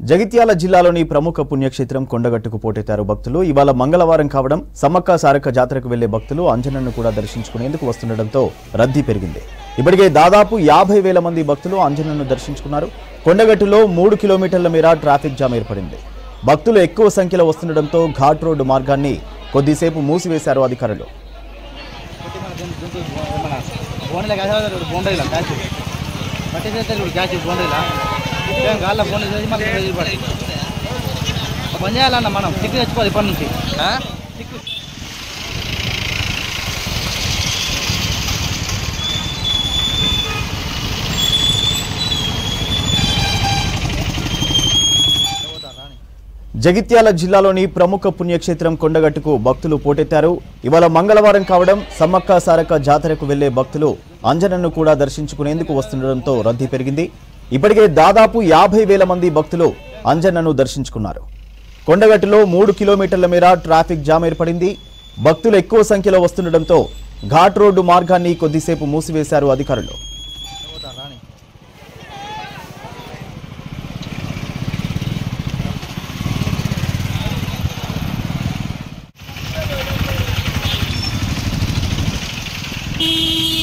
జగిత్యాల జిల్లాలోని ప్రముఖ పుణ్యక్షేత్రం కొండగట్టుకు పోటెత్తారు భక్తులు ఇవాళ మంగళవారం కావడం సమ్మక్క సారక్క జాతరకు వెళ్లే భక్తులు అంజనను కూడా దర్శించుకునేందుకు వస్తుండటంతో రద్దీ పెరిగింది ఇప్పటికే దాదాపు యాభై వేల మంది భక్తులు అంజనను దర్శించుకున్నారు కొండగట్టులో మూడు కిలోమీటర్ల మేర ట్రాఫిక్ జామ్ ఏర్పడింది భక్తులు ఎక్కువ సంఖ్యలో వస్తుండటంతో ఘాట్ రోడ్డు మార్గాన్ని కొద్దిసేపు మూసివేశారు అధికారులు ఫోన్లో కాదు బోండీలా క్యాచ్ బట్టి చేస్తే ఇప్పుడు క్యాచ్ బోండీలా ఏం గాళ్ళ ఫోన్ చేసి మనకి వెయ్యి పడి పని చేయాలన్న మనం టిక్కు తెచ్చుకోవాలి ఇప్పటి నుంచి టిక్కు జగిత్యాల జిల్లాలోని ప్రముఖ పుణ్యక్షేత్రం కొండగట్టుకు భక్తులు పోటెత్తారు ఇవాళ మంగళవారం కావడం సమ్మక్క సారక్క జాతరకు వెళ్లే భక్తులు అంజనను కూడా దర్శించుకునేందుకు వస్తుండటంతో రద్దీ పెరిగింది ఇప్పటికే దాదాపు యాభై వేల మంది భక్తులు అంజనను దర్శించుకున్నారు కొండగట్టులో మూడు కిలోమీటర్ల మేర ట్రాఫిక్ జామ్ ఏర్పడింది భక్తులు ఎక్కువ సంఖ్యలో వస్తుండటంతో ఘాట్ రోడ్డు మార్గాన్ని కొద్దిసేపు మూసివేశారు అధికారులు రాని ఈ